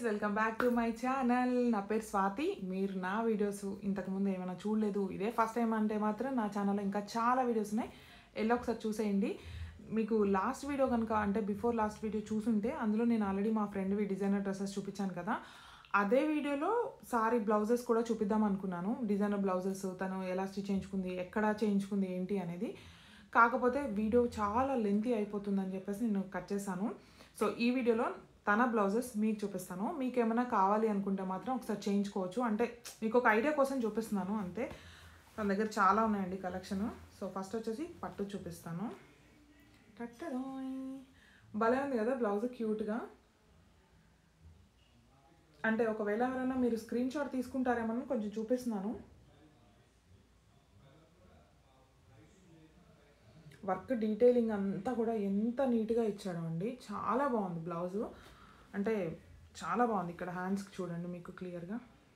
Welcome back to my channel నా పేరు స్వాతి మీరు నా వీడియోస్ ఇంతకుముందు ఏమైనా చూడలేదు ఇదే ఫస్ట్ టైం అంటే మాత్రం నా ఛానల్లో ఇంకా చాలా వీడియోస్ ఉన్నాయి వెళ్ళి ఒకసారి చూసేయండి మీకు లాస్ట్ వీడియో కనుక అంటే బిఫోర్ లాస్ట్ వీడియో చూసుంటే అందులో నేను ఆల్రెడీ మా ఫ్రెండ్వి డిజైనర్ డ్రెస్సెస్ చూపించాను కదా అదే వీడియోలో సారీ బ్లౌజెస్ కూడా చూపిద్దాం అనుకున్నాను డిజైనర్ బ్లౌజెస్ తను ఎలా స్టిచ్ చేయించుకుంది ఎక్కడ చేయించుకుంది ఏంటి అనేది కాకపోతే వీడియో చాలా లెంతీ అయిపోతుందని చెప్పేసి నేను కట్ చేశాను సో ఈ వీడియోలో తన బ్లౌజెస్ మీకు చూపిస్తాను మీకు ఏమైనా కావాలి అనుకుంటే మాత్రం ఒకసారి చేయించుకోవచ్చు అంటే మీకు ఒక ఐడియా కోసం చూపిస్తున్నాను అంతే తన దగ్గర చాలా ఉన్నాయండి కలెక్షన్ సో ఫస్ట్ వచ్చేసి పట్టు చూపిస్తాను టట్టడాయ్. భలే ఉంది కదా బ్లౌజ్ క్యూట్గా అంటే ఒకవేళ ఎవరైనా మీరు స్క్రీన్ షాట్ తీసుకుంటారేమో అని కొంచెం చూపిస్తున్నాను వర్క్ డీటెయిలింగ్ అంతా కూడా ఎంత నీట్గా ఇచ్చాడు అండి చాలా బాగుంది బ్లౌజు అంటే చాలా బాగుంది ఇక్కడ హ్యాండ్స్కి చూడండి మీకు క్లియర్గా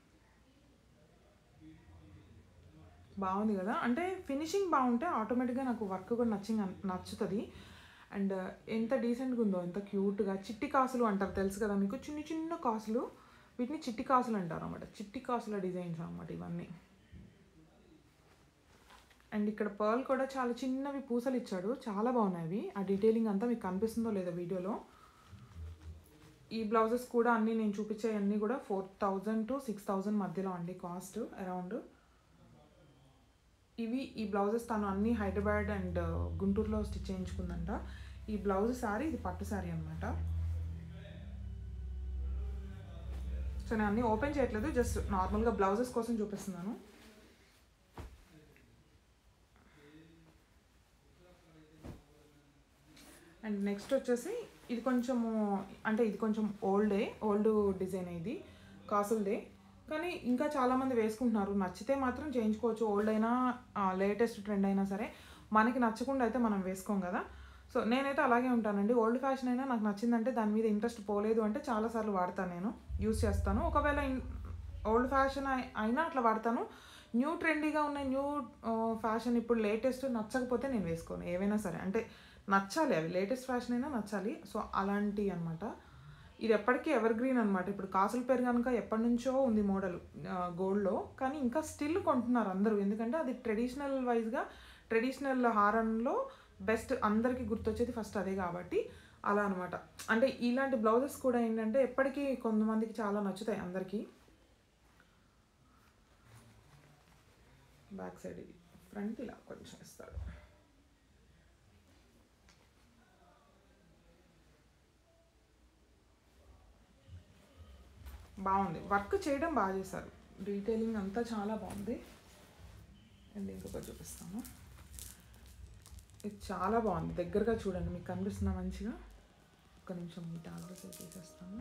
బాగుంది కదా అంటే ఫినిషింగ్ బాగుంటే ఆటోమేటిక్గా నాకు వర్క్ కూడా నచ్చి నచ్చుతుంది అండ్ ఎంత డీసెంట్గా ఉందో ఎంత క్యూట్గా చిట్టి కాసులు అంటారు తెలుసు కదా మీకు చిన్న చిన్న కాసులు వీటిని చిట్టి కాసులు అంటారు అన్నమాట చిట్టి కాసుల డిజైన్స్ అన్నమాట ఇవన్నీ అండ్ ఇక్కడ పర్ల్ కూడా చాలా చిన్నవి పూసలు ఇచ్చాడు చాలా బాగున్నాయి అవి ఆ డీటెయిలింగ్ అంతా మీకు కనిపిస్తుందో లేదో వీడియోలో ఈ బ్లౌజెస్ కూడా అన్నీ నేను చూపించే అన్నీ కూడా four thousand to six thousand మధ్యలో అండి కాస్ట్ అరౌండ్ ఇవి ఈ బ్లౌజెస్ తను అన్ని హైదరాబాద్ అండ్ గుంటూరులో స్టిచ్ చేయించుకుందంట ఈ బ్లౌజ్ సారీ ఇది పట్టు సారీ అనమాట సో నేను అన్నీ ఓపెన్ చేయట్లేదు జస్ట్ నార్మల్గా బ్లౌజెస్ కోసం చూపిస్తున్నాను అండ్ నెక్స్ట్ వచ్చేసి ఇది కొంచెము అంటే ఇది కొంచెం ఓల్డే ఓల్డ్ డిజైన్ ఇది కాసులదే కానీ ఇంకా చాలామంది వేసుకుంటున్నారు నచ్చితే మాత్రం చేయించుకోవచ్చు ఓల్డ్ అయినా లేటెస్ట్ ట్రెండ్ అయినా సరే మనకి నచ్చకుండా అయితే మనం వేసుకోం కదా సో నేనైతే అలాగే ఉంటానండి ఓల్డ్ ఫ్యాషన్ అయినా నాకు నచ్చిందంటే దాని మీద ఇంట్రెస్ట్ పోలేదు అంటే చాలాసార్లు వాడతాను నేను యూస్ చేస్తాను ఒకవేళ ఓల్డ్ ఫ్యాషన్ అయినా అట్లా వాడతాను న్యూ ట్రెండీగా ఉన్న న్యూ ఫ్యాషన్ ఇప్పుడు లేటెస్ట్ నచ్చకపోతే నేను వేసుకోను ఏవైనా సరే అంటే నచ్చాలి అవి లేటెస్ట్ ఫ్యాషన్ అయినా నచ్చాలి సో అలాంటి అనమాట ఇది ఎప్పటికీ ఎవర్ గ్రీన్ అనమాట ఇప్పుడు కాసుల పేరు కనుక ఎప్పటి నుంచో ఉంది మోడల్ గోల్డ్లో కానీ ఇంకా స్టిల్ కొంటున్నారు అందరూ ఎందుకంటే అది ట్రెడిషనల్ వైజ్గా ట్రెడిషనల్ హారంలో బెస్ట్ అందరికీ గుర్తొచ్చేది ఫస్ట్ అదే కాబట్టి అలా అనమాట అంటే ఇలాంటి బ్లౌజెస్ కూడా ఏంటంటే ఎప్పటికీ కొంతమందికి చాలా నచ్చుతాయి అందరికీ బ్యాక్ సైడ్ ఇది ఫ్రంట్ ఇలా కొంచెం ఇస్తాడు బాగుంది వర్క్ చేయడం బాగా చేశారు డీటెయిలింగ్ అంతా చాలా బాగుంది అండ్ ఇంకొక చూపిస్తాను ఇది చాలా బాగుంది దగ్గరగా చూడండి మీకు కనిపిస్తుందా మంచిగా ఒక నిమిషం మీ టాబ్లెట్స్ తీసేస్తాను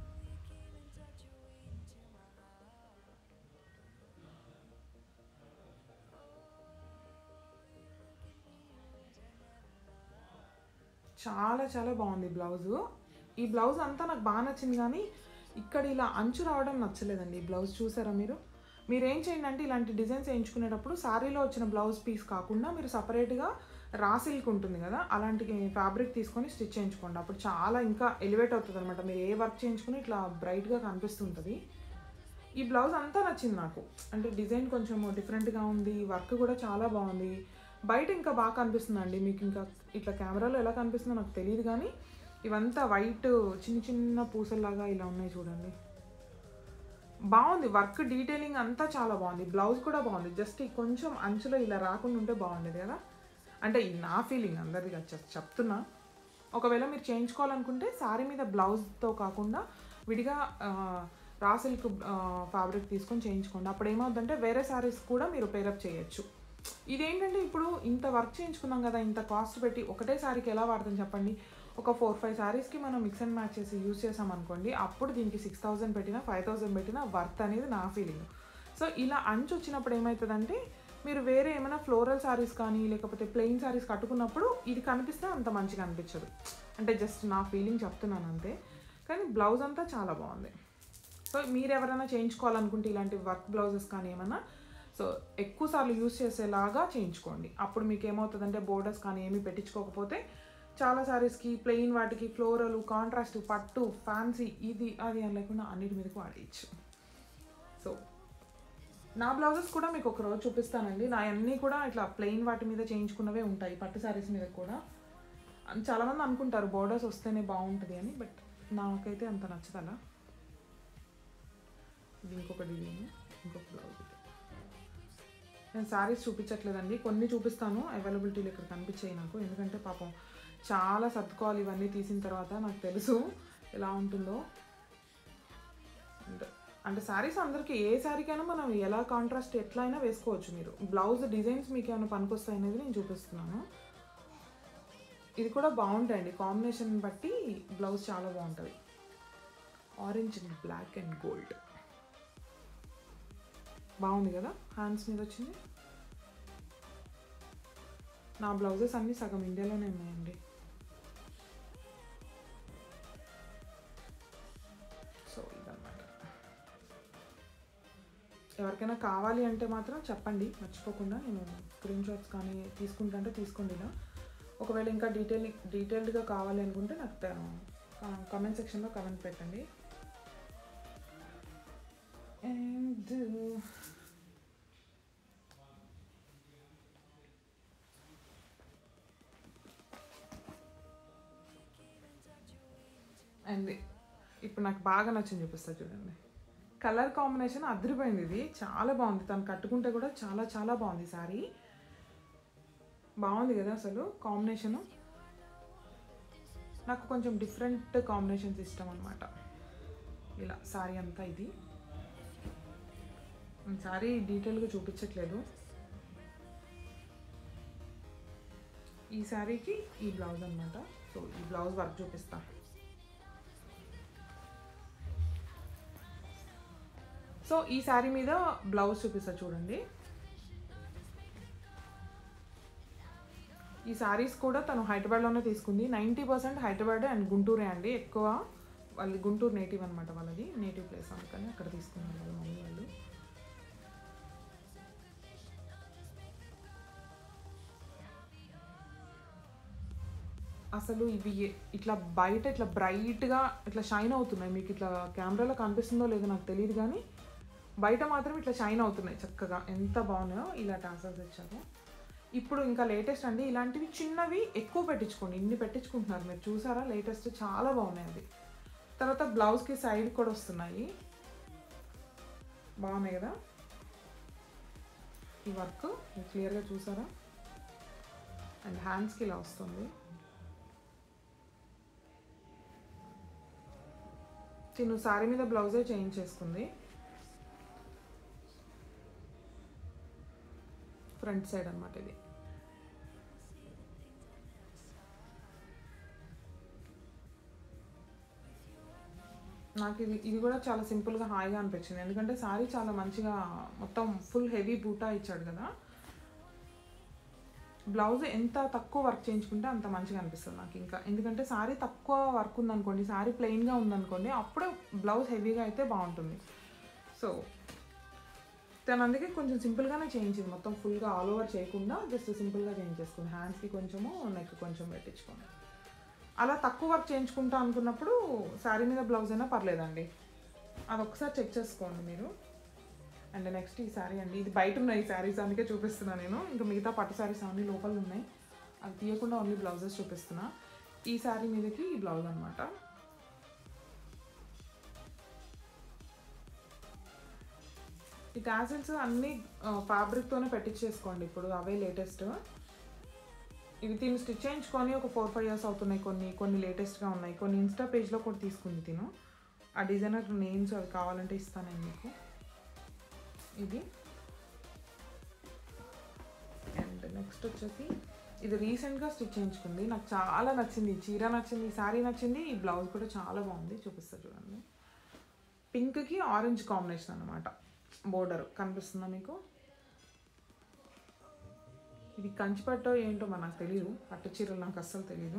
చాలా చాలా బాగుంది బ్లౌజు ఈ బ్లౌజ్ అంతా నాకు బాగా నచ్చింది కానీ ఇక్కడ ఇలా అంచు రావడం నచ్చలేదండి ఈ బ్లౌజ్ చూసారా మీరు మీరు ఏం చేయండి అంటే ఇలాంటి డిజైన్స్ వేయించుకునేటప్పుడు శారీలో వచ్చిన బ్లౌజ్ పీస్ కాకుండా మీరు సపరేట్గా రా సిల్క్ ఉంటుంది కదా అలాంటి ఫ్యాబ్రిక్ తీసుకొని స్టిచ్ చేయించుకోండి అప్పుడు చాలా ఇంకా ఎలివేట్ అవుతుంది అనమాట మీరు ఏ వర్క్ చేయించుకుని ఇట్లా బ్రైట్గా కనిపిస్తుంటుంది ఈ బ్లౌజ్ అంతా నచ్చింది నాకు అంటే డిజైన్ కొంచెం డిఫరెంట్గా ఉంది వర్క్ కూడా చాలా బాగుంది బయట ఇంకా బాగా కనిపిస్తుందండి మీకు ఇంకా ఇట్లా కెమెరాలో ఎలా కనిపిస్తుందో నాకు తెలియదు కానీ ఇవంతా వైట్ చిన్న చిన్న పూసల్లాగా ఇలా ఉన్నాయి చూడండి బాగుంది వర్క్ డీటెయిలింగ్ అంతా చాలా బాగుంది బ్లౌజ్ కూడా బాగుంది జస్ట్ ఈ కొంచెం అంచులో ఇలా రాకుండా ఉంటే బాగుండేది కదా అంటే ఇది నా ఫీలింగ్ అందరిది చెప్ చెప్తున్నా ఒకవేళ మీరు చేయించుకోవాలనుకుంటే శారీ మీద బ్లౌజ్తో కాకుండా విడిగా రా సిల్క్ ఫ్యాబ్రిక్ తీసుకొని చేయించుకోండి అప్పుడు ఏమవుతుందంటే వేరే శారీస్ కూడా మీరు పేరప్ చేయొచ్చు ఇదేంటంటే ఇప్పుడు ఇంత వర్క్ చేయించుకున్నాం కదా ఇంత కాస్ట్ పెట్టి ఒకటే శారీకి ఎలా వాడతాం చెప్పండి ఒక ఫోర్ ఫైవ్ శారీస్కి మనం మిక్స్ అండ్ మ్యాచ్ చేసి యూస్ చేసాం అనుకోండి అప్పుడు దీనికి సిక్స్ థౌసండ్ పెట్టినా ఫైవ్ థౌసండ్ పెట్టినా వర్త్ అనేది నా ఫీలింగ్ సో ఇలా అంచు వచ్చినప్పుడు ఏమవుతుందంటే మీరు వేరే ఏమైనా ఫ్లోరల్ శారీస్ కానీ లేకపోతే ప్లెయిన్ శారీస్ కట్టుకున్నప్పుడు ఇది కనిపిస్తే అంత మంచిగా అనిపించదు అంటే జస్ట్ నా ఫీలింగ్ చెప్తున్నాను అంతే కానీ బ్లౌజ్ అంతా చాలా బాగుంది సో మీరు ఎవరైనా చేయించుకోవాలనుకుంటే ఇలాంటి వర్క్ బ్లౌజెస్ కానీ ఏమైనా సో ఎక్కువ సార్లు యూస్ చేసేలాగా చేయించుకోండి అప్పుడు మీకు ఏమవుతుందంటే బోర్డర్స్ కానీ ఏమీ పెట్టించుకోకపోతే చాలా సారీస్కి ప్లెయిన్ వాటికి ఫ్లోరల్ కాంట్రాస్ట్ పట్టు ఫ్యాన్సీ ఇది అది అని లేకుండా అన్నిటి మీదకి వాడేయచ్చు సో నా బ్లౌజెస్ కూడా మీకు ఒక రోజు చూపిస్తానండి నా అన్నీ కూడా ఇట్లా ప్లెయిన్ వాటి మీద చేయించుకున్నవే ఉంటాయి పట్టు సారీస్ మీద కూడా అన్- చాలామంది అనుకుంటారు బోర్డర్స్ వస్తేనే బాగుంటుంది అని బట్ నాకైతే అంత నచ్చదు అలా ఇది ఇంకొక డిజైన్ ఇంకొక బ్లౌజ్ ఇది నేను శారీస్ చూపించట్లేదండి కొన్ని చూపిస్తాను అవైలబిలిటీలు ఇక్కడ కనిపించాయి నాకు ఎందుకంటే పాపం చాలా సర్దుకోవాలి ఇవన్నీ తీసిన తర్వాత నాకు తెలుసు ఎలా ఉంటుందో అంటే అంటే శారీస్ అందరికీ ఏ శారీకైనా మనం ఎలా కాంట్రాస్ట్ ఎట్లా అయినా వేసుకోవచ్చు మీరు బ్లౌజ్ డిజైన్స్ మీకు ఏమైనా పనికొస్తాయి అనేది నేను చూపిస్తున్నాను ఇది కూడా బాగుంటాయండి కాంబినేషన్ బట్టి బ్లౌజ్ చాలా బాగుంటుంది orange and black and gold బాగుంది కదా హ్యాండ్స్ మీద వచ్చింది నా బ్లౌజెస్ అన్నీ సగం ఇండియాలోనే ఉన్నాయండి సో ఇదన్నమాట ఎవరికైనా కావాలి అంటే మాత్రం చెప్పండి మర్చిపోకుండా నేను స్క్రీన్ షాట్స్ కానీ తీసుకుంటా అంటే తీసుకోండి ఇలా ఒకవేళ ఇంకా డీటెయిల్ డీటెయిల్డ్గా కావాలి అనుకుంటే నాకు కమెంట్ సెక్షన్లో కమెంట్ పెట్టండి అండ్ అండ్ ఇప్పుడు నాకు బాగా నచ్చింది చూపిస్తా చూడండి కలర్ కాంబినేషన్ అదిరిపోయింది ఇది చాలా బాగుంది తను కట్టుకుంటే కూడా చాలా చాలా బాగుంది సారీ బాగుంది కదా అసలు కాంబినేషను నాకు కొంచెం డిఫరెంట్ కాంబినేషన్స్ ఇష్టం అనమాట ఇలా సారీ అంతా ఇది సారీ డీటెయిల్గా చూపించట్లేదు ఈ శారీకి ఈ బ్లౌజ్ అనమాట సో ఈ బ్లౌజ్ వర్క్ చూపిస్తా సో ఈ శారీ మీద బ్లౌజ్ చూపిస్తా చూడండి ఈ శారీస్ కూడా తను హైదరాబాద్లోనే తీసుకుంది నైంటీ పర్సెంట్ హైదరాబాద్ అండ్ గుంటూరే అండి ఎక్కువ వాళ్ళది గుంటూరు నేటివ్ అనమాట వాళ్ళది నేటివ్ ప్లేస్ అందుకని అక్కడ తీసుకున్నారు వాళ్ళ మమ్మీ వాళ్ళు అసలు ఇవి ఏ- ఇట్లా బయట ఇట్లా బ్రైట్గా ఇట్లా షైన్ అవుతున్నాయి మీకు ఇట్లా కెమెరాలో కనిపిస్తుందో లేదో నాకు తెలియదు కానీ బయట మాత్రం ఇట్లా షైన్ అవుతున్నాయి చక్కగా ఎంత బాగున్నాయో ఇలా టాసల్స్ ఇచ్చారు ఇప్పుడు ఇంకా లేటెస్ట్ అండి ఇలాంటివి చిన్నవి ఎక్కువ పెట్టించుకోండి ఇన్ని పెట్టించుకుంటున్నారు మీరు చూసారా లేటెస్ట్ చాలా బాగున్నాయి అవి తర్వాత బ్లౌజ్కి సైడ్ కూడా వస్తున్నాయి బాగున్నాయి కదా ఈ వర్క్ మీరు క్లియర్గా చూసారా అండ్ హ్యాండ్స్కి ఇలా వస్తుంది తిను సారీ మీద బ్లౌజే చేంజ్ చేసుకుంది ఫ్రంట్ సైడ్ అన్నమాట ఇది నాకు ఇది ఇది కూడా చాలా సింపుల్గా హాయిగా అనిపించింది ఎందుకంటే సారీ చాలా మంచిగా మొత్తం ఫుల్ హెవీ బూటా ఇచ్చాడు కదా బ్లౌజ్ ఎంత తక్కువ వర్క్ చేయించుకుంటే అంత మంచిగా అనిపిస్తుంది నాకు ఇంకా ఎందుకంటే సారీ తక్కువ వర్క్ ఉందనుకోండి సారీ ప్లెయిన్గా ఉందనుకోండి అప్పుడే బ్లౌజ్ హెవీగా అయితే బాగుంటుంది సో తను అందుకే కొంచెం సింపుల్గానే చేయించింది మొత్తం ఫుల్గా ఆల్ ఓవర్ చేయకుండా జస్ట్ సింపుల్గా చేంజ్ చేసుకుంది హ్యాండ్స్కి కొంచెము నెక్ కొంచెం పెట్టించుకోండి అలా తక్కువ వర్క్ చేయించుకుంటా అనుకున్నప్పుడు శారీ మీద బ్లౌజ్ అయినా పర్లేదండి అది ఒకసారి చెక్ చేసుకోండి మీరు అండ్ నెక్స్ట్ ఈ శారీ అండి ఇది బయట ఉన్నాయి ఈ శారీస్ అందుకే చూపిస్తున్నా నేను ఇంకా మిగతా పట్టు శారీస్ అన్ని లోపల ఉన్నాయి అవి తీయకుండా ఓన్లీ బ్లౌజెస్ చూపిస్తున్నా ఈ శారీ మీదకి ఈ బ్లౌజ్ అనమాట ఈ టాసిల్స్ అన్ని ఫ్యాబ్రిక్తోనే పెట్టించేసుకోండి ఇప్పుడు అవే లేటెస్ట్ ఇవి తిను స్టిచ్ చేయించుకొని ఒక ఫోర్ ఫైవ్ ఇయర్స్ అవుతున్నాయి కొన్ని కొన్ని లేటెస్ట్గా ఉన్నాయి కొన్ని ఇన్స్టా పేజ్లో కూడా తీసుకుంది తిను ఆ డిజైనర్ నేమ్స్ అవి కావాలంటే ఇస్తాను నేను మీకు ఇది అండ్ నెక్స్ట్ వచ్చేసి ఇది రీసెంట్గా స్టిచ్ చేయించుకుంది నాకు చాలా నచ్చింది ఈ చీర నచ్చింది ఈ శారీ నచ్చింది ఈ బ్లౌజ్ కూడా చాలా బాగుంది చూపిస్తా చూడండి పింక్కి ఆరెంజ్ కాంబినేషన్ అనమాట బోర్డర్ కనిపిస్తుందా మీకు ఇది కంచిపట్టో ఏంటో మరి నాకు తెలియదు పట్టు చీరలు నాకు అస్సలు తెలియదు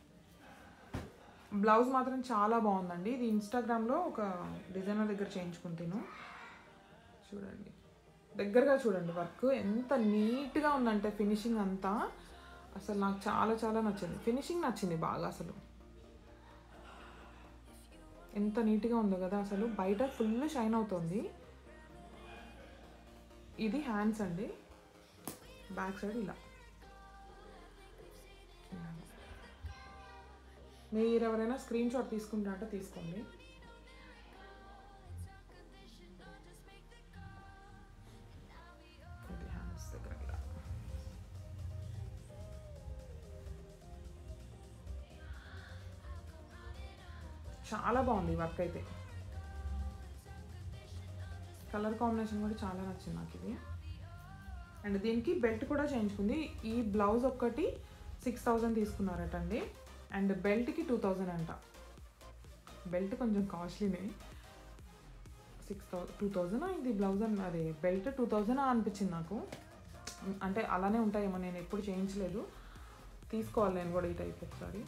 బ్లౌజ్ మాత్రం చాలా బాగుందండి ఇది ఇన్స్టాగ్రామ్లో ఒక డిజైనర్ దగ్గర చేయించుకుంటాను చూడండి దగ్గరగా చూడండి వర్క్ ఎంత నీట్గా ఉందంటే ఫినిషింగ్ అంతా అసలు నాకు చాలా చాలా నచ్చింది ఫినిషింగ్ నచ్చింది బాగా అసలు ఎంత నీట్గా ఉందో కదా అసలు బయట ఫుల్ షైన్ అవుతుంది ఇది హ్యాండ్స్ అండి బ్యాక్ సైడ్ ఇలా మీరు ఎవరైనా స్క్రీన్ షాట్ తీసుకుంటారంటే తీసుకోండి ఇది హ్యాండ్స్ దగ్గర ఇలా చాలా బాగుంది ఈ వర్క్ అయితే కలర్ కాంబినేషన్ కూడా చాలా నచ్చింది నాకు ఇది అండ్ దీనికి బెల్ట్ కూడా చేయించుకుంది ఈ బ్లౌజ్ ఒక్కటి సిక్స్ థౌజండ్ తీసుకున్నారట అండి అండ్ బెల్ట్కి టూ థౌజండ్ అంట బెల్ట్ కొంచెం కాస్ట్లీనే సిక్స్ థౌ టూ థౌజండ్ ఇది బ్లౌజ్ అన్ అది బెల్ట్ టూ థౌజండ్ అనిపించింది నాకు అంటే అలానే ఉంటాయేమో నేను ఎప్పుడు చేయించలేదు తీసుకోవాలి నేను కూడా ఈ టైప్ ఒకసారి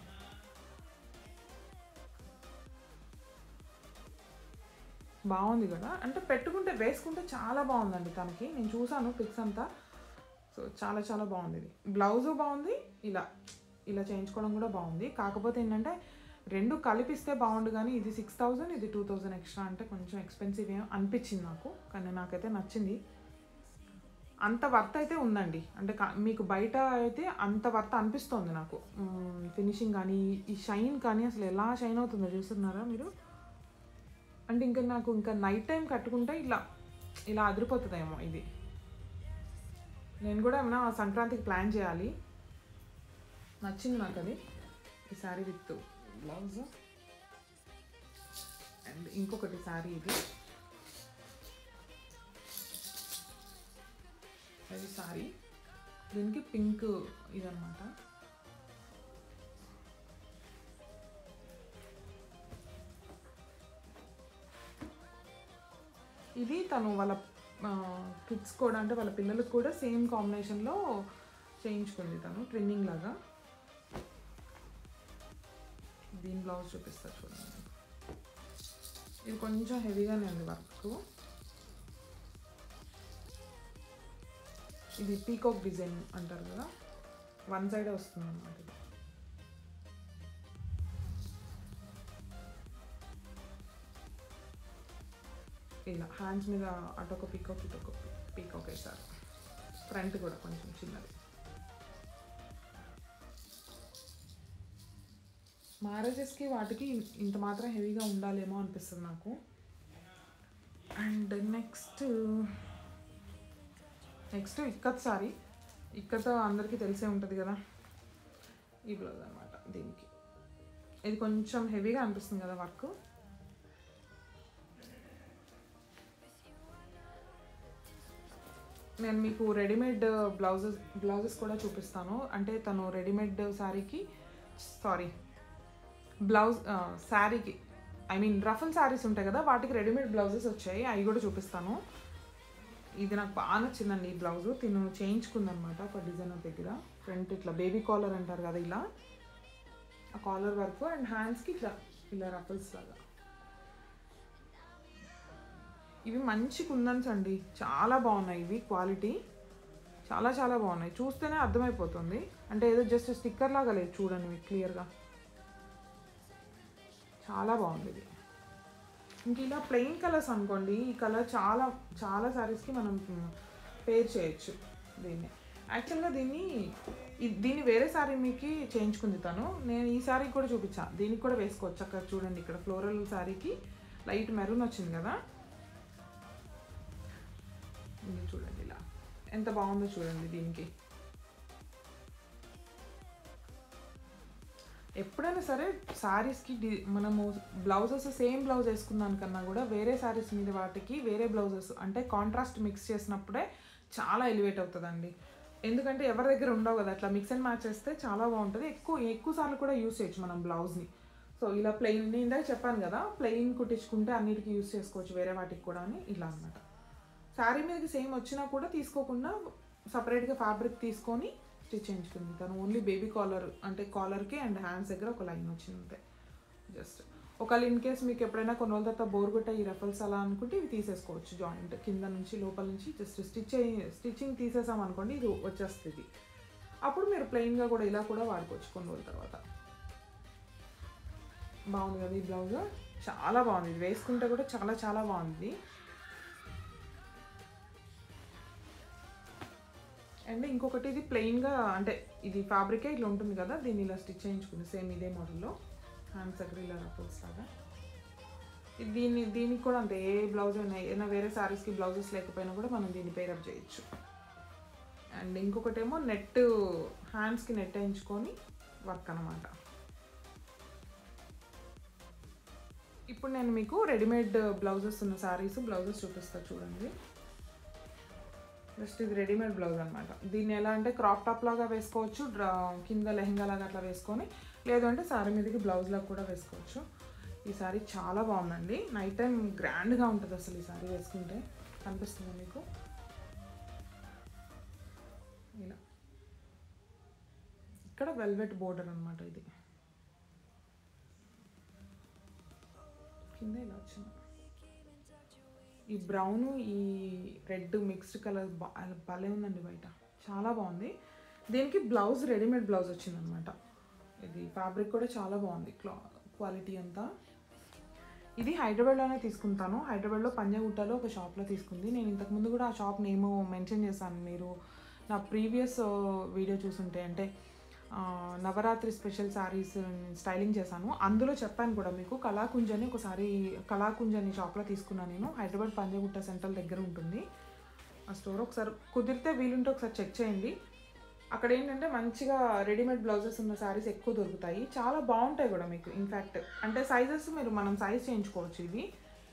బాగుంది కదా అంటే పెట్టుకుంటే వేసుకుంటే చాలా బాగుందండి తనకి నేను చూసాను పిక్స్ అంతా సో చాలా చాలా బాగుంది ఇది బ్లౌజ్ బాగుంది ఇలా ఇలా చేయించుకోవడం కూడా బాగుంది కాకపోతే ఏంటంటే రెండు కలిపిస్తే బాగుండు కానీ ఇది సిక్స్ థౌజండ్ ఇది టూ థౌజండ్ ఎక్స్ట్రా అంటే కొంచెం ఎక్స్పెన్సివ్ ఏం అనిపించింది నాకు కానీ నాకైతే నచ్చింది అంత వర్త్ అయితే ఉందండి అంటే కా- మీకు బయట అయితే అంత వర్త్ అనిపిస్తోంది నాకు ఫినిషింగ్ కానీ ఈ షైన్ కానీ అసలు ఎలా షైన్ అవుతుందో చూస్తున్నారా మీరు అంటే ఇంకా నాకు ఇంకా నైట్ టైం కట్టుకుంటే ఇలా ఇలా అదిరిపోతుందేమో ఇది నేను కూడా ఏమైనా సంక్రాంతికి ప్లాన్ చేయాలి నచ్చింది నాకు అది ఈ శారీ విత్ బ్లౌజ్ అండ్ ఇంకొకటి శారీ ఇది అది శారీ దీనికి పింక్ ఇదన్నమాట ఇది తను వాళ్ళ కిడ్స్ కూడా అంటే వాళ్ళ పిల్లలకు కూడా సేమ్ కాంబినేషన్లో చేయించుకుంది తను ట్రిమ్మింగ్ లాగా దీని బ్లౌజ్ చూపిస్తా చూడండి ఇది కొంచెం హెవీగానే ఉంది వర్క్ ఇది పీకాక్ డిజైన్ అంటారు కదా వన్ సైడే వస్తుంది అన్నమాట ఇది ఇలా హ్యాండ్స్ మీద అటొక పీకాక్ ఇటొక పీకాక్ వేశారు ఫ్రంట్ కూడా కొంచెం చిన్నది మ్యారేజెస్కి వాటికి ఇంత మాత్రం హెవీగా ఉండాలేమో అనిపిస్తుంది నాకు and next next ikat sari ikat అందరికీ తెలిసే ఉంటుంది కదా ఈ బ్లౌజ్ అనమాట దీనికి ఇది కొంచెం హెవీగా అనిపిస్తుంది కదా వర్క్ నేను మీకు రెడీమేడ్ బ్లౌజెస్ బ్లౌజెస్ కూడా చూపిస్తాను అంటే తను రెడీమేడ్ శారీకి సారీ బ్లౌజ్ శారీకి ఐ మీన్ రఫల్ శారీస్ ఉంటాయి కదా వాటికి రెడీమేడ్ బ్లౌజెస్ వచ్చాయి అవి కూడా చూపిస్తాను ఇది నాకు బాగా నచ్చిందండి ఈ బ్లౌజ్ తిను చేయించుకుందనమాట ఒక డిజైనర్ దగ్గర ఫ్రంట్ ఇట్లా బేబీ కాలర్ అంటారు కదా ఇలా ఆ కాలర్ వర్క్ అండ్ హ్యాండ్స్కి ఇట్లా ఇలా రఫల్స్ లాగా ఇవి మంచి కుందన్స్ అండి చాలా బాగున్నాయి ఇవి క్వాలిటీ చాలా చాలా బాగున్నాయి చూస్తేనే అర్థమైపోతుంది అంటే ఏదో జస్ట్ స్టిక్కర్ లాగా లేదు చూడండి మీకు క్లియర్గా చాలా బాగుంది ఇది ఇంక ఇలా ప్లెయిన్ కలర్స్ అనుకోండి ఈ కలర్ చాలా చాలా శారీస్కి మనం పేర్ చేయొచ్చు దీన్ని యాక్చువల్గా దీన్ని ఇ- దీన్ని వేరే శారీ మీకు చేయించుకుంది తను నేను ఈ శారీ కూడా చూపించా దీనికి కూడా వేసుకోవచ్చు అక్కడ చూడండి ఇక్కడ ఫ్లోరల్ శారీకి లైట్ మెరూన్ వచ్చింది కదా ఇది చూడండి ఇలా ఎంత బాగుందో చూడండి దీనికి ఎప్పుడైనా సరే శారీస్కి డి మనము బ్లౌజెస్ సేమ్ బ్లౌజ్ వేసుకున్నాను కన్నా కూడా వేరే శారీస్ మీద వాటికి వేరే బ్లౌజెస్ అంటే కాంట్రాస్ట్ మిక్స్ చేసినప్పుడే చాలా ఎలివేట్ అవుతుందండి ఎందుకంటే ఎవరి దగ్గర ఉండవు కదా అట్లా మిక్స్ అండ్ మ్యాచ్ చేస్తే చాలా బాగుంటుంది ఎక్కువ ఎక్కువ సార్లు కూడా యూస్ చేయొచ్చు మనం బ్లౌజ్ని సో ఇలా ప్లెయిన్ నేను ఇందాక చెప్పాను కదా ప్లెయిన్ కుట్టించుకుంటే అన్నిటికీ యూస్ చేసుకోవచ్చు వేరే వాటికి కూడా అని ఇలా అనమాట శారీ మీదకి సేమ్ వచ్చినా కూడా తీసుకోకుండా సపరేట్గా ఫ్యాబ్రిక్ తీసుకొని స్టిచ్ చేయించుకుంది తను ఓన్లీ బేబీ కాలర్ అంటే కాలర్కి అండ్ హ్యాండ్స్ దగ్గర ఒక లైన్ వచ్చింది అంతే జస్ట్ ఒకవేళ ఇన్ కేస్ మీకు ఎప్పుడైనా కొన్ని రోజుల తర్వాత బోర్ కొట్ట ఈ రెఫల్స్ అలా అనుకుంటే ఇవి తీసేసుకోవచ్చు జాయింట్ కింద నుంచి లోపల నుంచి జస్ట్ స్టిచ్ స్టిచ్చింగ్ తీసేసాం అనుకోండి ఇది వచ్చేస్తుంది అప్పుడు మీరు ప్లెయిన్గా కూడా ఇలా కూడా వాడుకోవచ్చు కొన్ని రోజుల తర్వాత బాగుంది కదా ఈ బ్లౌజ్ చాలా బాగుంది ఇది వేసుకుంటే కూడా చాలా చాలా బాగుంది అండ్ ఇంకొకటి ఇది ప్లెయిన్గా అంటే ఇది ఫ్యాబ్రికే ఇట్లా ఉంటుంది కదా దీన్ని ఇలా స్టిచ్ చేయించుకుంది సేమ్ ఇదే మోడల్లో హ్యాండ్స్ దగ్గర ఇలా రఫల్స్ లాగా ఇది దీన్ని దీనికి కూడా అంతే ఏ బ్లౌజ్ అయినా ఏదైనా వేరే శారీస్కి బ్లౌజెస్ లేకపోయినా కూడా మనం దీన్ని పేరప్ చేయొచ్చు అండ్ ఇంకొకటేమో నెట్ హ్యాండ్స్కి నెట్ వేయించుకొని వర్క్ అనమాట ఇప్పుడు నేను మీకు రెడీమేడ్ బ్లౌజెస్ ఉన్న శారీస్ బ్లౌజెస్ చూపిస్తా చూడండి జస్ట్ ఇది రెడీమేడ్ బ్లౌజ్ అనమాట దీన్ని ఎలా అంటే క్రాప్ టాప్ లాగా వేసుకోవచ్చు డ్రా కింద లెహంగా లాగా అట్లా వేసుకొని లేదు అంటే శారీ మీదకి బ్లౌజ్ లాగా కూడా వేసుకోవచ్చు ఈ శారీ చాలా బాగుందండి నైట్ టైం గ్రాండ్గా ఉంటుంది అసలు ఈ శారీ వేసుకుంటే కనిపిస్తుంది మీకు ఇలా ఇక్కడ వెల్వెట్ బోర్డర్ అనమాట ఇది కింద ఇలా వచ్చింది ఈ బ్రౌన్ ఈ రెడ్ మిక్స్డ్ కలర్ భలే ఉందండి బయట చాలా బాగుంది దీనికి బ్లౌజ్ రెడీమేడ్ బ్లౌజ్ వచ్చిందనమాట ఇది ఫ్యాబ్రిక్ కూడా చాలా బాగుంది క్లా క్వాలిటీ అంతా ఇది హైదరాబాద్లోనే తీసుకుంటాను హైదరాబాద్లో పంజాగుట్టలో ఒక షాప్లో తీసుకుంది నేను ఇంతకుముందు కూడా ఆ షాప్ నేమ్ మెన్షన్ చేశాను మీరు నా ప్రీవియస్ వీడియో చూసుంటే అంటే ఆ, నవరాత్రి స్పెషల్ శారీస్ స్టైలింగ్ చేశాను అందులో చెప్పాను కూడా మీకు కళాకుంజ్ అని ఒకసారి కళాకుంజ్ అని షాప్లో తీసుకున్నాను నేను హైదరాబాద్ పంజాగుట్ట సెంట్రల్ దగ్గర ఉంటుంది ఆ స్టోర్ ఒకసారి కుదిరితే వీలుంటే ఒకసారి చెక్ చేయండి అక్కడ ఏంటంటే మంచిగా రెడీమేడ్ బ్లౌజెస్ ఉన్న శారీస్ ఎక్కువ దొరుకుతాయి చాలా బాగుంటాయి కూడా మీకు ఇన్ఫ్యాక్ట్ అంటే సైజెస్ మీరు మనం సైజ్ చేయించుకోవచ్చు ఇవి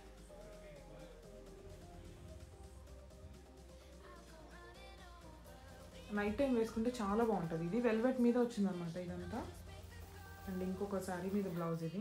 నైట్ టైం వేసుకుంటే చాలా బాగుంటుంది ఇది వెల్వెట్ మీద వచ్చిందనమాట ఇదంతా అండ్ ఇంకొక శారీ మీద బ్లౌజ్ ఇది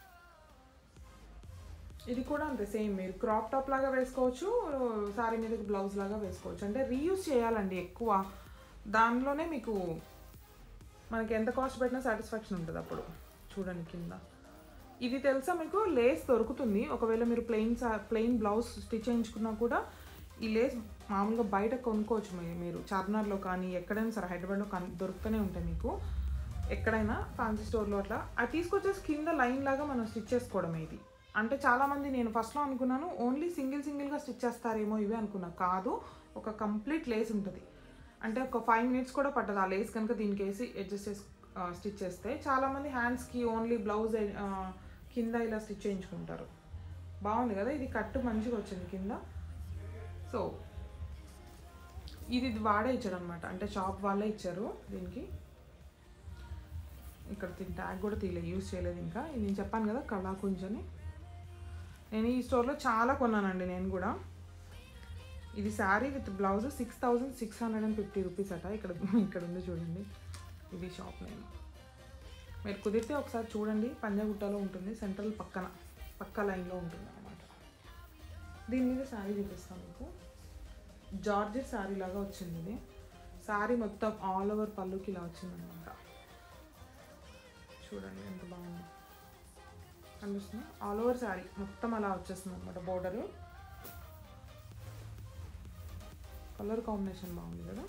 ఇది కూడా అంతే సేమ్ మీరు క్రాప్ టాప్ లాగా వేసుకోవచ్చు శారీ మీదకి బ్లౌజ్ లాగా వేసుకోవచ్చు అంటే రీయూజ్ చేయాలండి ఎక్కువ దానిలోనే మీకు మనకి ఎంత కాస్ట్ పెట్టినా సాటిస్ఫాక్షన్ ఉంటుంది అప్పుడు చూడండి కింద ఇది తెలుసా మీకు లేస్ దొరుకుతుంది ఒకవేళ మీరు ప్లెయిన్ ప్లెయిన్ బ్లౌజ్ స్టిచ్ చేయించుకున్నా కూడా ఈ లేస్ మామూలుగా బయట కొనుక్కోవచ్చు మీ- మీరు చార్మినార్లో కానీ ఎక్కడైనా సరే హైదరాబాద్లో కానీ దొరుకుతూనే ఉంటాయి మీకు ఎక్కడైనా ఫ్యాన్సీ స్టోర్లో అట్లా అది తీసుకొచ్చేసి కింద లైన్ లాగా మనం స్టిచ్ చేసుకోవడమే ఇది అంటే చాలామంది నేను ఫస్ట్లో అనుకున్నాను ఓన్లీ సింగిల్ సింగిల్గా స్టిచ్ చేస్తారేమో ఇవి అనుకున్నా కాదు ఒక కంప్లీట్ లేస్ ఉంటుంది అంటే ఒక ఫైవ్ మినిట్స్ కూడా పట్టదు ఆ లేస్ కనుక దీనికి వేసి అడ్జస్ట్ చేసి స్టిచ్ చేస్తే చాలామంది హ్యాండ్స్కి ఓన్లీ బ్లౌజ్ కింద ఇలా స్టిచ్ చేయించుకుంటారు బాగుంది కదా ఇది కట్టు మంచిగా వచ్చింది కింద సో ఇది వాడే ఇచ్చాడు అనమాట అంటే షాప్ వాళ్ళే ఇచ్చారు దీనికి ఇక్కడ దీని ట్యాగ్ కూడా తీయలేదు యూజ్ చేయలేదు ఇంకా ఇది నేను చెప్పాను కదా కళాకుంజ్ అని నేను ఈ స్టోర్లో చాలా కొన్నానండి నేను కూడా ఇది sari with blouse six thousand six hundred and fifty rupees అట ఇక్కడ ఇక్కడ ఉంది చూడండి ఇది షాప్ నేమ్ మీరు కుదిరితే ఒకసారి చూడండి పంజాగుట్టలో ఉంటుంది సెంట్రల్ పక్కన పక్క లైన్లో ఉంటుంది అనమాట దీని మీద శారీ చూపిస్తాను మీకు జార్జెట్ శారీ లాగా వచ్చింది ఇది శారీ మొత్తం ఆల్ ఓవర్ పళ్ళుకి ఇలా వచ్చింది అనమాట చూడండి ఎంత బాగుంది కనిపిస్తుంది ఆల్ ఓవర్ శారీ మొత్తం అలా వచ్చేస్తుంది అనమాట బోర్డరు కలర్ కాంబినేషన్ బాగుంది కదా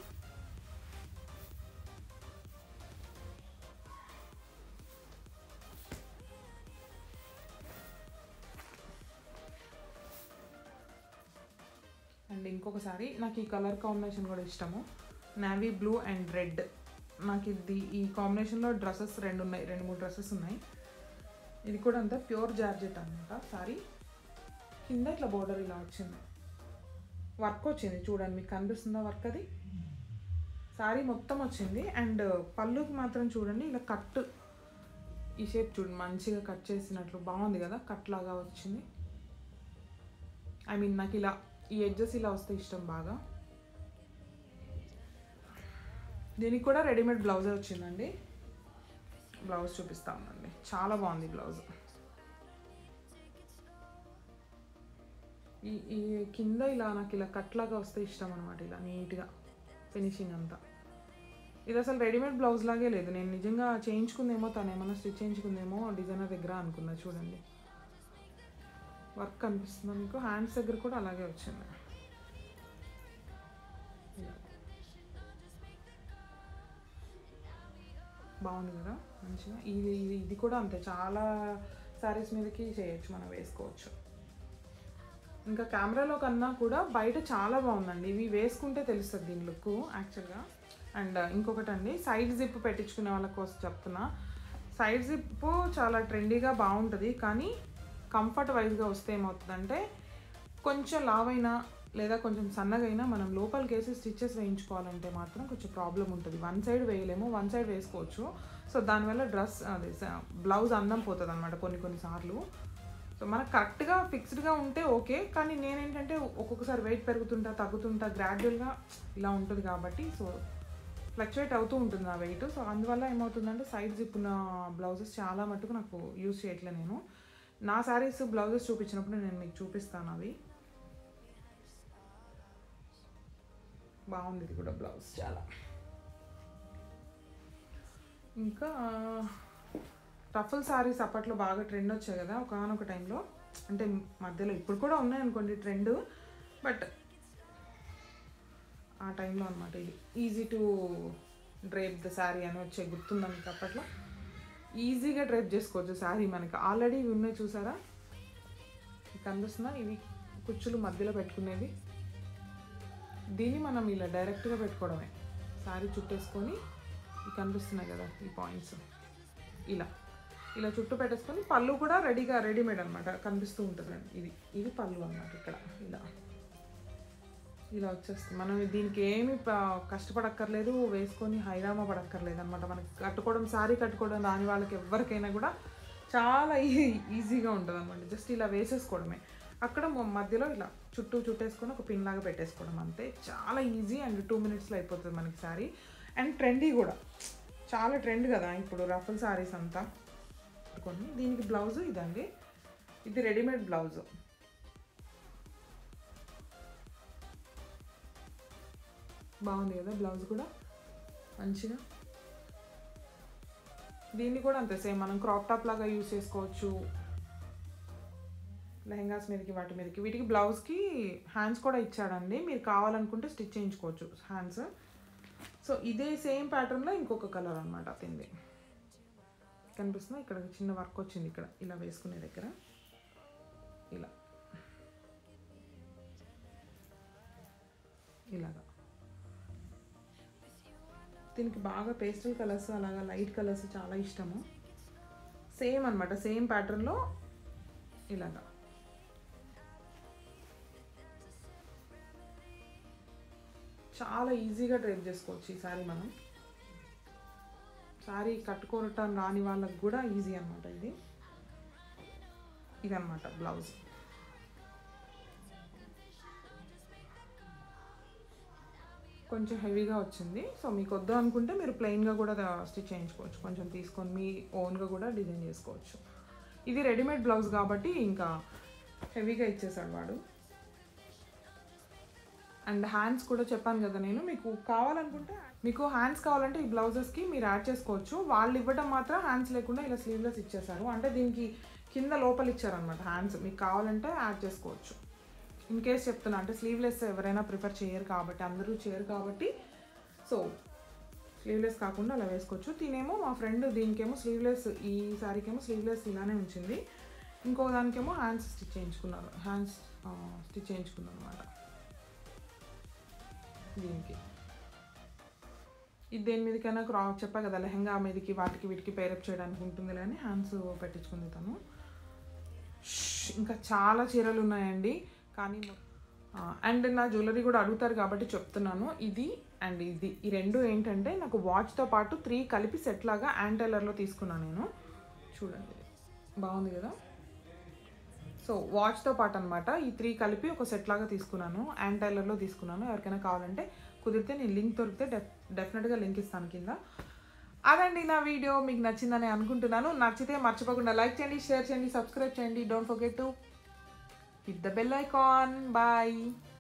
అండ్ ఇంకొకసారి నాకు ఈ కలర్ కాంబినేషన్ కూడా ఇష్టము నావీ బ్లూ అండ్ రెడ్ నాకు ఇది ఈ కాంబినేషన్లో డ్రెస్సెస్ రెండు ఉన్నాయి రెండు మూడు డ్రెస్సెస్ ఉన్నాయి ఇది కూడా అంతా ప్యూర్ జార్జెట్ అనమాట సారీ కింద ఇట్లా బోర్డర్ ఇలా వచ్చింది వర్క్ వచ్చింది చూడండి మీకు కనిపిస్తుందా వర్క్ అది సారీ మొత్తం వచ్చింది అండ్ పళ్ళుకి మాత్రం చూడండి ఇలా కట్ ఈ షేప్ చూడండి మంచిగా కట్ చేసినట్లు బాగుంది కదా కట్ లాగా వచ్చింది ఐ మీన్ నాకు ఇలా ఈ ఎడ్జెస్ ఇలా వస్తే ఇష్టం బాగా దీనికి కూడా రెడీమేడ్ బ్లౌజే వచ్చిందండి బ్లౌజ్ చూపిస్తామండి చాలా బాగుంది బ్లౌజ్ ఈ ఈ కింద ఇలా నాకు ఇలా కట్ లాగా వస్తే ఇష్టం అనమాట ఇలా నీట్గా ఫినిషింగ్ అంతా ఇది అసలు రెడీమేడ్ బ్లౌజ్ లాగే లేదు నేను నిజంగా చేయించుకుందేమో తను ఏమైనా స్టిచ్ చేయించుకుందేమో డిజైనర్ దగ్గర అనుకున్నా చూడండి వర్క్ కనిపిస్తుందా మీకు హ్యాండ్స్ దగ్గర కూడా అలాగే వచ్చింది ఇలా. బాగుంది కదా మంచిగా ఇది ఇది ఇది కూడా అంతే చాలా శారీస్ మీదకి చేయొచ్చు మనం వేసుకోవచ్చు ఇంకా కెమెరాలో కన్నా కూడా బయట చాలా బాగుందండి ఇవి వేసుకుంటే తెలుస్తుంది దీని లుక్ యాక్చువల్గా అండ్ ఇంకొకటి అండి సైడ్ జిప్ పెట్టించుకునే వాళ్ళ కోసం చెప్తున్నా సైడ్ జిప్ చాలా ట్రెండీగా బాగుంటుంది కానీ కంఫర్ట్ వైజ్గా వస్తే ఏమవుతుందంటే కొంచెం లావైనా లేదా కొంచెం సన్నగా అయినా మనం లోపలికి వేసి స్టిచ్చెస్ వేయించుకోవాలంటే మాత్రం కొంచెం ప్రాబ్లం ఉంటుంది వన్ సైడ్ వేయలేము వన్ సైడ్ వేసుకోవచ్చు సో దానివల్ల డ్రెస్ అదే బ్లౌజ్ అందం పోతుంది అనమాట కొన్ని కొన్నిసార్లు సో మనకు కరెక్ట్గా ఫిక్స్డ్గా ఉంటే ఓకే కానీ నేనేంటంటే ఒక్కొక్కసారి వెయిట్ పెరుగుతుంటా తగ్గుతుంటా గ్రాడ్యువల్గా ఇలా ఉంటుంది కాబట్టి సో ఫ్లక్చువేట్ అవుతూ ఉంటుంది ఆ వెయిట్ సో అందువల్ల ఏమవుతుందంటే సైడ్ జిప్ ఉన్న బ్లౌజెస్ చాలా మటుకు నాకు యూజ్ చేయట్లే నేను నా శారీస్ బ్లౌజెస్ చూపించినప్పుడు నేను మీకు చూపిస్తాను అవి బాగుంది ఇది కూడా బ్లౌజ్ చాలా ఇంకా టఫల్ శారీస్ అప్పట్లో బాగా ట్రెండ్ వచ్చాయి కదా ఒకనొక టైంలో అంటే మధ్యలో ఇప్పుడు కూడా ఉన్నాయి అనుకోండి ట్రెండ్ బట్ ఆ టైంలో అనమాట ఇది easy to drape the sari అని వచ్చే గుర్తుంది మనకి అప్పట్లో ఈజీగా డ్రైప్ చేసుకోవచ్చు శారీ మనకి ఆల్రెడీ ఇవి ఉన్నాయి చూసారా మీకు కనిపిస్తుందా ఇవి కుచ్చులు మధ్యలో పెట్టుకునేవి దీన్ని మనం ఇలా డైరెక్ట్గా పెట్టుకోవడమే శారీ చుట్టేసుకొని ఇవి కనిపిస్తున్నాయి కదా ఈ పాయింట్స్ ఇలా ఇలా చుట్టూ పెట్టేసుకొని పళ్ళు కూడా రెడీగా రెడీమేడ్ అనమాట కనిపిస్తూ ఉంటుంది ఇది ఇది పళ్ళు అనమాట ఇక్కడ ఇలా ఇలా వచ్చేస్తుంది మనం దీనికి ఏమి ప- కష్టపడక్కర్లేదు వేసుకొని హైరామా పడక్కర్లేదు అనమాట మనకి కట్టుకోవడం శారీ కట్టుకోవడం దాని వాళ్ళకి ఎవరికైనా కూడా చాలా ఈ- ఈజీగా ఉంటుంది అనమాట జస్ట్ ఇలా వేసేసుకోవడమే అక్కడ మ- మధ్యలో ఇలా చుట్టూ చుట్టేసుకొని ఒక పిన్ లాగా పెట్టేసుకోవడం అంతే చాలా ఈజీ అండ్ టూ మినిట్స్లో అయిపోతుంది మనకి శారీ అండ్ ట్రెండీ కూడా చాలా ట్రెండ్ కదా ఇప్పుడు రఫల్ శారీస్ అంతా కొన్ని దీనికి బ్లౌజ్ ఇదండి ఇది రెడీమేడ్ బ్లౌజ్ బాగుంది కదా బ్లౌజ్ కూడా మంచిగా దీన్ని కూడా అంతే సేమ్ మనం క్రాప్ టాప్ లాగా యూస్ చేసుకోవచ్చు లెహంగాస్ మీదకి వాటి మీదకి వీటికి బ్లౌజ్కి హ్యాండ్స్ కూడా ఇచ్చాడండి మీరు కావాలనుకుంటే స్టిచ్ చేయించుకోవచ్చు హ్యాండ్స్ సో ఇదే సేమ్ ప్యాటర్న్లో ఇంకొక కలర్ అనమాట తింది కనిపిస్తుంది ఇక్కడ చిన్న వర్క్ వచ్చింది ఇక్కడ ఇలా వేసుకునే దగ్గర ఇలా ఇలాగా దీనికి బాగా పేస్టల్ కలర్స్ అలాగా లైట్ కలర్స్ చాలా ఇష్టము సేమ్ అనమాట సేమ్ ప్యాటర్న్లో ఇలాగా చాలా ఈజీగా డ్రైప్ చేసుకోవచ్చు ఈ సారీ మనం సారీ కట్టుకోవటం రాని వాళ్ళకి కూడా ఈజీ అనమాట ఇది ఇదన్నమాట బ్లౌజ్ కొంచెం హెవీగా వచ్చింది సో మీకు వద్దు అనుకుంటే మీరు ప్లెయిన్గా కూడా స్టిచ్ చేయించుకోవచ్చు కొంచెం తీసుకొని మీ ఓన్గా కూడా డిజైన్ చేసుకోవచ్చు ఇది రెడీమేడ్ బ్లౌజ్ కాబట్టి ఇంకా హెవీగా ఇచ్చేసాడు వాడు అండ్ హ్యాండ్స్ కూడా చెప్పాను కదా నేను మీకు కావాలనుకుంటే మీకు హ్యాండ్స్ కావాలంటే ఈ బ్లౌజెస్కి మీరు యాడ్ చేసుకోవచ్చు వాళ్ళు ఇవ్వడం మాత్రం హ్యాండ్స్ లేకుండా ఇలా స్లీవ్లెస్ ఇచ్చేసారు అంటే దీనికి కింద లోపల ఇచ్చారనమాట హ్యాండ్స్ మీకు కావాలంటే యాడ్ చేసుకోవచ్చు ఇన్ కేస్ చెప్తున్నా అంటే స్లీవ్లెస్ ఎవరైనా ప్రిఫర్ చేయరు కాబట్టి అందరూ చేయరు కాబట్టి సో స్లీవ్లెస్ కాకుండా అలా వేసుకోవచ్చు దీనేమో మా ఫ్రెండ్ దీనికేమో స్లీవ్లెస్ ఈ శారీకేమో స్లీవ్లెస్ ఇలానే ఉంచింది ఇంకో దానికేమో హ్యాండ్స్ స్టిచ్ చేయించుకున్నారు హ్యాండ్స్ స్టిచ్ చేయించుకున్నారు అనమాట దీనికి ఇది దేని మీదకైనా క్రా చెప్పా కదా లెహంగా మీదకి వాటికి వీటికి పేరప్ చేయడానికి ఉంటుంది అని హ్యాండ్స్ పెట్టించుకుంది తను ష్, ఇంకా చాలా చీరలు ఉన్నాయండి కానీ అండ్ నా జ్యువెలరీ కూడా అడుగుతారు కాబట్టి చెప్తున్నాను ఇది అండ్ ఇది ఈ రెండు ఏంటంటే నాకు వాచ్తో పాటు త్రీ కలిపి సెట్ లాగా యాంటైలర్లో తీసుకున్నాను నేను చూడండి బాగుంది కదా సో వాచ్తో పాటు అనమాట ఈ త్రీ కలిపి ఒక సెట్ లాగా తీసుకున్నాను యాండ్ టైలర్లో తీసుకున్నాను ఎవరికైనా కావాలంటే కుదిరితే నేను లింక్ దొరికితే డెఫ్ డెఫినెట్గా లింక్ ఇస్తాను కింద అదండి నా వీడియో మీకు నచ్చిందని అనుకుంటున్నాను నచ్చితే మర్చిపోకుండా లైక్ చేయండి షేర్ చేయండి సబ్స్క్రైబ్ చేయండి don't forget to hit the bell icon bye